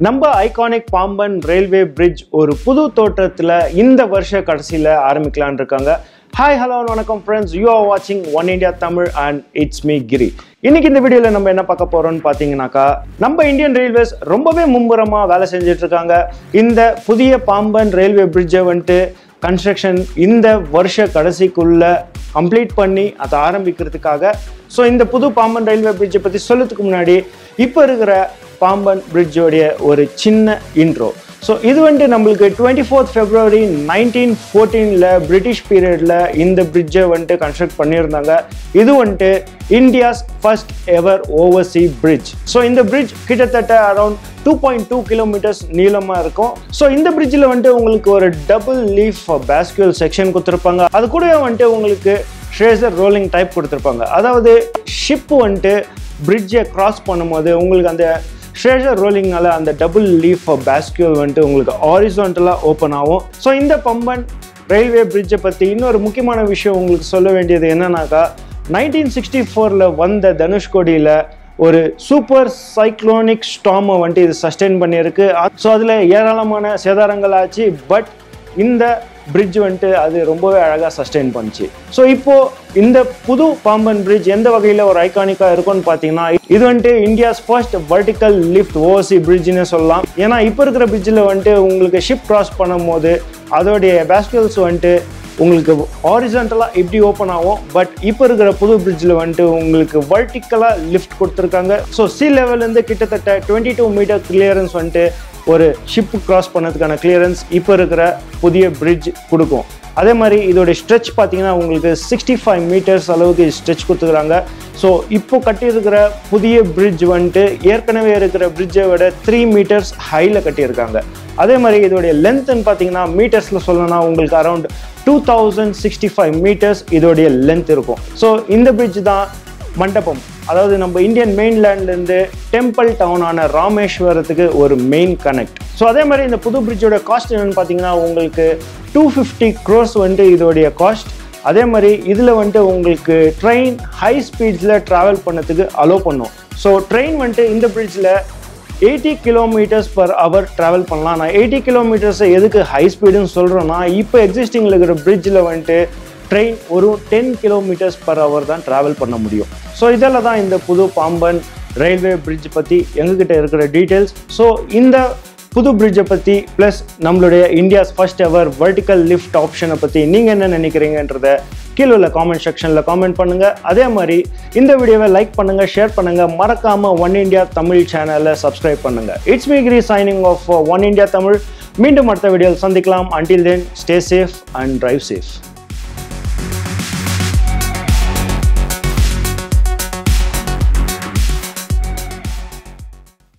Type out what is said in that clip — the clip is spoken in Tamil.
நம்ம ஐகானிக் பாம்பன் ரயில்வே பிரிட்ஜ் ஒரு புது தோற்றத்தில் இந்த வருஷ கடைசியில் ஆரம்பிக்கலாம்னு இருக்காங்க ஹாய் ஹலோ வணக்கம் ஃப்ரெண்ட்ஸ் யூ ஆர் வாட்சிங் one India Tamil and it's me Giri இன்னைக்கு இந்த வீடியோவில் நம்ம என்ன பார்க்க போறோம்னு பார்த்தீங்கன்னாக்கா நம்ம இந்தியன் ரயில்வேஸ் ரொம்பவே மும்முரமாக வேலை செஞ்சுட்டு இருக்காங்க இந்த புதிய பாம்பன் ரயில்வே பிரிட்ஜை வந்துட்டு கன்ஸ்ட்ரக்ஷன் இந்த வருஷ கடைசிக்குள்ள கம்ப்ளீட் பண்ணி அதை ஆரம்பிக்கிறதுக்காக ஸோ இந்த புது பாம்பன் ரயில்வே பிரிட்ஜை பற்றி சொல்லத்துக்கு முன்னாடி இப்போ இருக்கிற பாம்பன் பிரிட்ஜோடைய ஒரு சின்ன இன்ட்ரோ ஸோ இது வந்துட்டு நம்மளுக்கு டுவெண்ட்டி ஃபோர்த் ஃபெப்ரவரி நைன்டீன் ஃபோர்டீனில் பிரிட்டிஷ் பீரியடில் இந்த பிரிட்ஜை வந்துட்டு கன்ஸ்ட்ரக்ட் பண்ணியிருந்தாங்க இது வந்துட்டு India's first ever oversea bridge so இந்த பிரிட்ஜ் கிட்டத்தட்ட around two point two kilometres நீளமாக இருக்கும் ஸோ இந்த பிரிட்ஜில் வந்துட்டு உங்களுக்கு ஒரு டபுள் லீஃப் பேஸ்குவல் செக்ஷன் கொடுத்துருப்பாங்க அது கூடவே வந்துட்டு உங்களுக்கு ட்ரேசர் ரோலிங் டைப் கொடுத்துருப்பாங்க அதாவது ஷிப் வந்துட்டு பிரிட்ஜை கிராஸ் பண்ணும்போது உங்களுக்கு அந்த ட்ரேசர் ரோலிங்னால அந்த டபுள் லீஃப் பேஸ்கியூல் வந்துட்டு உங்களுக்கு ஆரிசோண்டலாக ஓப்பன் ஆகும் ஸோ இந்த பம்பன் ரயில்வே பிரிட்ஜை பற்றி இன்னொரு முக்கியமான விஷயம் உங்களுக்கு சொல்ல வேண்டியது என்னன்னாக்கா நைன்டீன் சிக்ஸ்டி ஃபோரில் வந்த தனுஷ்கோடியில் ஒரு சூப்பர் சைக்ளோனிக் ஸ்டாமை வந்துட்டு இது சஸ்டெயின் பண்ணியிருக்கு ஸோ அதில் ஏராளமான சேதாரங்கள் ஆச்சு பட் இந்த பிரிட்ஜ் வந்துட்டு அது ரொம்பவே அழகாக சஸ்டெயின் பண்ணுச்சு ஸோ இப்போ இந்த புது பாம்பன் பிரிட்ஜ் எந்த வகையில் ஒரு ஐகானிக்காக இருக்கும்னு பார்த்தீங்கன்னா இது வந்துட்டு India's first vertical lift oversea பிரிட்ஜ்னு சொல்லலாம் ஏன்னா இப்போ இருக்கிற பிரிட்ஜில் வந்துட்டு உங்களுக்கு ஷிப் கிராஸ் பண்ணும்போது அதோடைய பேஸ்கல்ஸ் வந்துட்டு உங்களுக்கு ஹாரிசன்டலாக இப்படி ஓப்பன் ஆகும் பட் இப்போ இருக்கிற புது பிரிட்ஜில் வந்துட்டு உங்களுக்கு வர்டிக்கலாக லிஃப்ட் கொடுத்துருக்காங்க ஸோ சி லெவல்லேருந்து கிட்டத்தட்ட டுவெண்ட்டி டூ மீட்டர் கிளியரன்ஸ் வந்துட்டு ஒரு ஷிப் கிராஸ் பண்ணதுக்கான கிளியரன்ஸ் இப்போ இருக்கிற புதிய பிரிட்ஜ் கொடுக்கும் அதே மாதிரி இதோடைய ஸ்ட்ரெச் பார்த்தீங்கன்னா உங்களுக்கு சிக்ஸ்டி ஃபைவ் மீட்டர்ஸ் அளவுக்கு ஸ்ட்ரெச் கொடுத்துருக்காங்க ஸோ இப்போ கட்டியிருக்கிற புதிய பிரிட்ஜ் வந்துட்டு ஏற்கனவே இருக்கிற பிரிட்ஜை விட த்ரீ மீட்டர்ஸ் ஹையில் கட்டியிருக்காங்க அதே மாதிரி இதோடைய லென்த்னு பார்த்தீங்கன்னா மீட்டர்ஸில் சொல்லணும்னா உங்களுக்கு around two thousand sixty five metres இதோடைய லென்த் இருக்கும் ஸோ இந்த பிரிட்ஜ் தான் மண்டபம் அதாவது நம்ம இந்தியன் மெயின்லேண்ட்லேருந்து டெம்பிள் டவுனான ராமேஸ்வரத்துக்கு ஒரு மெயின் கனெக்ட் ஸோ அதே மாதிரி இந்த புது பிரிட்ஜோட காஸ்ட் என்னன்னு பார்த்தீங்கன்னா உங்களுக்கு டூ ஃபிஃப்டி க்ரோர்ஸ் வந்துட்டு இதோடைய காஸ்ட் அதே மாதிரி இதில் வந்துட்டு உங்களுக்கு ட்ரெயின் ஹை ஸ்பீட்ஸில் ட்ராவல் பண்ணதுக்கு அலோவ் பண்ணும் ஸோ ட்ரெயின் வந்துட்டு இந்த பிரிட்ஜில் eighty kilometres per hour travel பண்ணலாம் நான் எயிட்டி கிலோமீட்டர்ஸை எதுக்கு ஹை ஸ்பீடுன்னு சொல்கிறேன்னா இப்போ எக்ஸிஸ்டிங்கில் இருக்கிற பிரிட்ஜில் வந்துட்டு ட்ரெயின் ஒரு டென் கிலோமீட்டர்ஸ் பர் ஹவர் தான் ட்ராவல் பண்ண முடியும் ஸோ இதில் தான் இந்த புது பாம்பன் ரயில்வே பிரிட்ஜ் பற்றி எங்ககிட்ட இருக்கிற டீட்டெயில்ஸ் ஸோ இந்த புது பிரிட்ஜை பற்றி ப்ளஸ் நம்மளுடைய India's first ever vertical lift ஆப்ஷனை பற்றி நீங்கள் என்ன நினைக்கிறீங்கன்றத கீழே உள்ள காமெண்ட் செக்ஷனில் காமெண்ட் பண்ணுங்கள் அதே மாதிரி இந்த வீடியோவை லைக் பண்ணுங்கள் ஷேர் பண்ணுங்கள் மறக்காமல் ஒன் இந்தியா தமிழ் சேனலை சப்ஸ்கிரைப் பண்ணுங்கள் it's me Giri signing off one India Tamil மீண்டும் அடுத்த வீடியோவில் சந்திக்கலாம் until then stay safe and drive safe